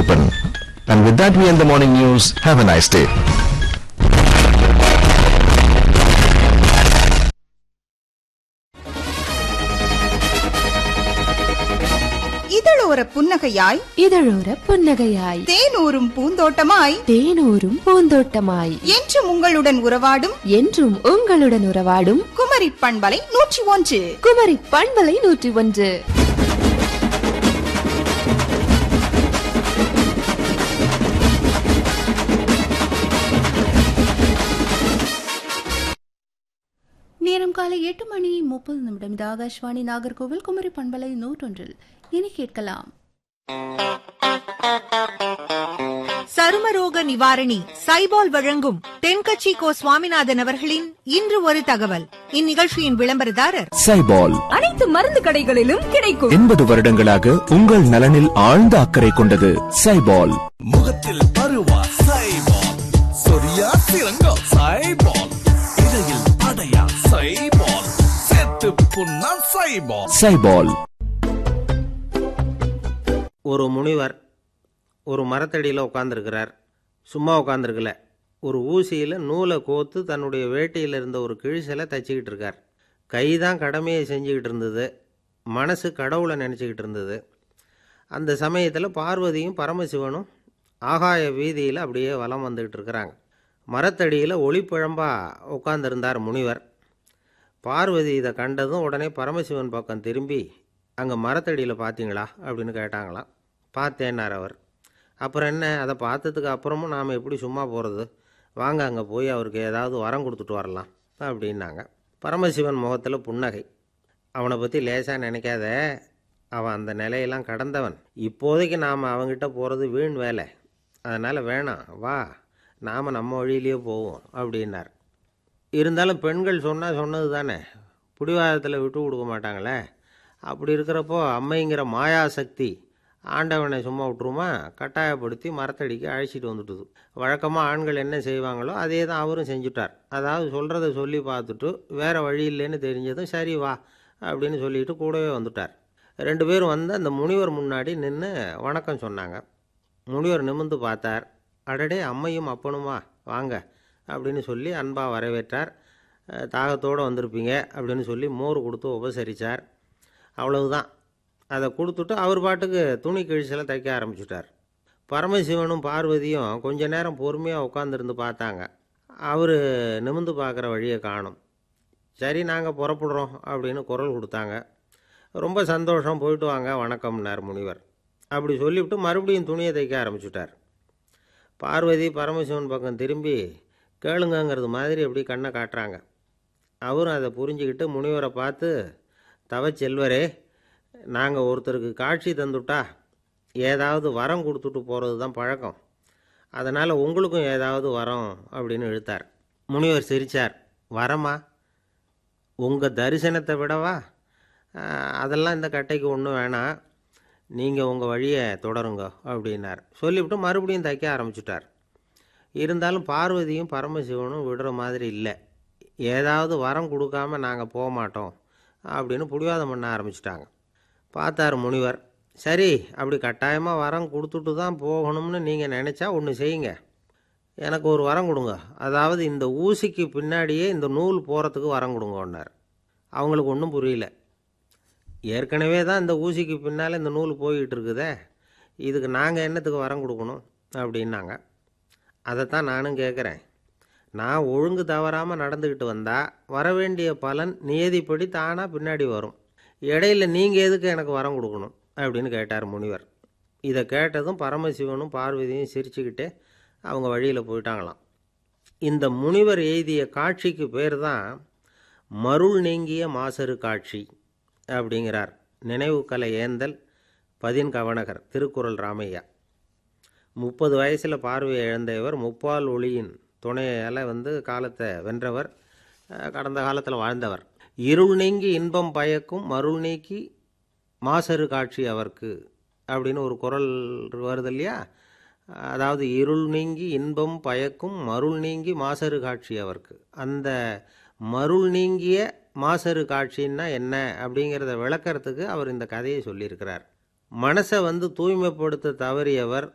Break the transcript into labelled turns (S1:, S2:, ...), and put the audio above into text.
S1: Ayyappan. And with that, we end the morning news. Have a nice day.
S2: இதழோர புன்னகையாய்
S3: இதழோர புன்னகையாய்
S2: தேனூரும் பூந்தோட்டமாய்
S3: தேனூரும் பூந்தோட்டமாய்
S2: என்றும் உங்களுடன் உறவாடும்
S3: என்றும் உங்களுடன் உறவாடும்
S2: குமரி பண்பலை நூற்றி ஒன்று
S3: குமரி பண்பலை நூற்றி ஒன்று
S4: நேரம் காலை எட்டு மணி முப்பது நிமிடம் இது ஆகாஷ்வாணி நாகர்கோவில் குமரி பண்பலை நூற்றொன்றில் இனி கேட்கலாம்
S5: சருமரோக நிவாரணி சைபால் வழங்கும் தென்கட்சி கோ சுவாமிநாதன் அவர்களின் இன்று ஒரு தகவல் இந்நிகழ்ச்சியின் விளம்பரதாரர்
S6: சைபால்
S7: அனைத்து மருந்து கடைகளிலும் கிடைக்கும்
S6: எண்பது வருடங்களாக உங்கள் நலனில் ஆழ்ந்த அக்கறை கொண்டது சைபால்
S8: முகத்தில் பருவா சைபால் சொரியா சிறங்கா சைபால் இடையில் அடையா சைபால் செத்து புண்ணா சைபால்
S6: சைபால்
S9: ஒரு முனிவர் ஒரு மரத்தடியில் உட்காந்துருக்கிறார் சும்மா உட்காந்துருக்கல ஒரு ஊசியில் நூலை கோத்து தன்னுடைய வேட்டையில் இருந்த ஒரு கிழிசலை தச்சிக்கிட்டு இருக்கார் கை தான் கடமையை செஞ்சுக்கிட்டு இருந்தது மனசு கடவுளை நினச்சிக்கிட்டு இருந்தது அந்த சமயத்தில் பார்வதியும் பரமசிவனும் ஆகாய வீதியில் அப்படியே வலம் வந்துக்கிட்டு இருக்கிறாங்க மரத்தடியில் ஒளிப்பிழம்பா உட்காந்துருந்தார் முனிவர் பார்வதி இதை கண்டதும் உடனே பரமசிவன் பக்கம் திரும்பி அங்கே மரத்தடியில் பார்த்தீங்களா அப்படின்னு கேட்டாங்களாம் பார்த்தேன்னார் அவர் அப்புறம் என்ன அதை பார்த்ததுக்கு அப்புறமும் நாம் எப்படி சும்மா போகிறது வாங்க அங்கே போய் அவருக்கு ஏதாவது வரம் கொடுத்துட்டு வரலாம் அப்படின்னாங்க பரமசிவன் முகத்தில் புன்னகை அவனை பற்றி லேசாக நினைக்காத அவன் அந்த நிலையெல்லாம் கடந்தவன் இப்போதைக்கு நாம் அவங்கிட்ட போகிறது வீண் வேலை அதனால் வேணாம் வா நாம் நம்ம வழியிலேயே போவோம் அப்படின்னார் இருந்தாலும் பெண்கள் சொன்னால் சொன்னது தானே பிடிவாதத்தில் விட்டு கொடுக்க மாட்டாங்களே அப்படி இருக்கிறப்போ அம்மைங்கிற மாயாசக்தி ஆண்டவனை சும்மா விட்டுருமா கட்டாயப்படுத்தி மரத்தடிக்கு அழைச்சிட்டு வந்துட்டுது வழக்கமாக ஆண்கள் என்ன செய்வாங்களோ அதே தான் அவரும் செஞ்சுட்டார் அதாவது சொல்கிறத சொல்லி பார்த்துட்டு வேறு வழி இல்லைன்னு தெரிஞ்சதும் சரி வா அப்படின்னு சொல்லிட்டு கூடவே வந்துட்டார் ரெண்டு பேரும் வந்து அந்த முனிவர் முன்னாடி நின்று வணக்கம் சொன்னாங்க முனிவர் நிமிர்ந்து பார்த்தார் அடடே அம்மையும் அப்பனுமா வாங்க அப்படின்னு சொல்லி அன்பாக வரவேற்றார் அஹ், தாகத்தோடு வந்திருப்பீங்க அப்படின்னு சொல்லி மோர் கொடுத்து உபசரித்தார் அவ்வளவுதான் அதை கொடுத்துட்டு அவர் பாட்டுக்கு துணி கிழிச்சலை தைக்க ஆரம்பிச்சிட்டார் பரமசிவனும் பார்வதியும் கொஞ்ச நேரம் பொறுமையாக உட்காந்துருந்து பார்த்தாங்க அவர் நிமிந்து பார்க்குற வழியை காணும் சரி நாங்கள் புறப்படுறோம் அப்படின்னு குரல் கொடுத்தாங்க ரொம்ப சந்தோஷம் போயிட்டு வாங்க வணக்கம்னார் முனிவர் அப்படி சொல்லிவிட்டு மறுபடியும் துணியை தைக்க ஆரம்பிச்சுட்டார் பார்வதி பரமசிவன் பக்கம் திரும்பி கேளுங்கங்கிறது மாதிரி அப்படி கண்ணை காட்டுறாங்க அவரும் அதை புரிஞ்சுக்கிட்டு முனிவரை பார்த்து தவச்செல்வரே நாங்கள் ஒருத்தருக்கு காட்சி தந்துட்டா ஏதாவது வரம் கொடுத்துட்டு போகிறது தான் பழக்கம் அதனால் உங்களுக்கும் ஏதாவது வரம் அப்படின்னு இழுத்தார் முனிவர் சிரித்தார் வரமா உங்கள் தரிசனத்தை விடவா ஆஹ், அதெல்லாம் இந்த கட்டைக்கு ஒன்றும் வேணாம் நீங்கள் உங்கள் வழியை தொடருங்க அப்படின்னார் சொல்லிவிட்டு மறுபடியும் தைக்க ஆரம்பிச்சுட்டார் இருந்தாலும் பார்வதியும் பரமசிவனும் விடுற மாதிரி இல்லை ஏதாவது வரம் கொடுக்காம நாங்கள் போக மாட்டோம் அப்படின்னு புடிவாதம் பண்ண ஆரம்பிச்சிட்டாங்க பார்த்தார் முனிவர் சரி அப்படி கட்டாயமாக வரம் கொடுத்துட்டு தான் போகணும்னு நீங்கள் நினச்சா ஒன்று செய்யுங்க எனக்கு ஒரு வரம் கொடுங்க அதாவது இந்த ஊசிக்கு பின்னாடியே இந்த நூல் போகிறதுக்கு வரம் கொடுங்கன்னார் அவங்களுக்கு ஒன்றும் புரியல ஏற்கனவே தான் இந்த ஊசிக்கு பின்னால் இந்த நூல் போய்கிட்டு இருக்குதே இதுக்கு நாங்கள் என்னத்துக்கு வரம் கொடுக்கணும் அப்படின்னாங்க அதைத்தான் நானும் கேட்குறேன் நான் ஒழுங்கு தவறாமல் நடந்துக்கிட்டு வந்தால் வர வேண்டிய பலன் நியதிப்படி தானாக பின்னாடி வரும் இடையில நீங்கள் எதுக்கு எனக்கு வரம் கொடுக்கணும் அப்படின்னு கேட்டார் முனிவர் இதை கேட்டதும் பரமசிவனும் பார்வதியும் சிரிச்சுக்கிட்டே அவங்க வழியில் போயிட்டாங்களாம் இந்த முனிவர் எழுதிய காட்சிக்கு பேர் தான் மருள் நீங்கிய மாசரு காட்சி அப்படிங்கிறார் நினைவு கலை ஏந்தல் பதின் கவனகர் திருக்குறள் ராமையா முப்பது வயசில் பார்வையை இழந்த இவர் முப்பால் ஒளியின் துணையால் வந்து காலத்தை வென்றவர் அஹ், கடந்த காலத்தில் வாழ்ந்தவர் இருள் நீங்கி இன்பம் பயக்கும் மருள் நீக்கி மாசரு காட்சி அவர்க்கு அப்படின்னு ஒரு குரல் வருது இல்லையா அதாவது இருள் நீங்கி இன்பம் பயக்கும் மருள் நீங்கி மாசரு காட்சி அவர்க்கு அந்த மருள் நீங்கிய மாசரு காட்சின்னா என்ன அப்படிங்கிறத விளக்கறதுக்கு அவர் இந்த கதையை சொல்லியிருக்கிறார் மனசை வந்து தூய்மைப்படுத்த தவறியவர்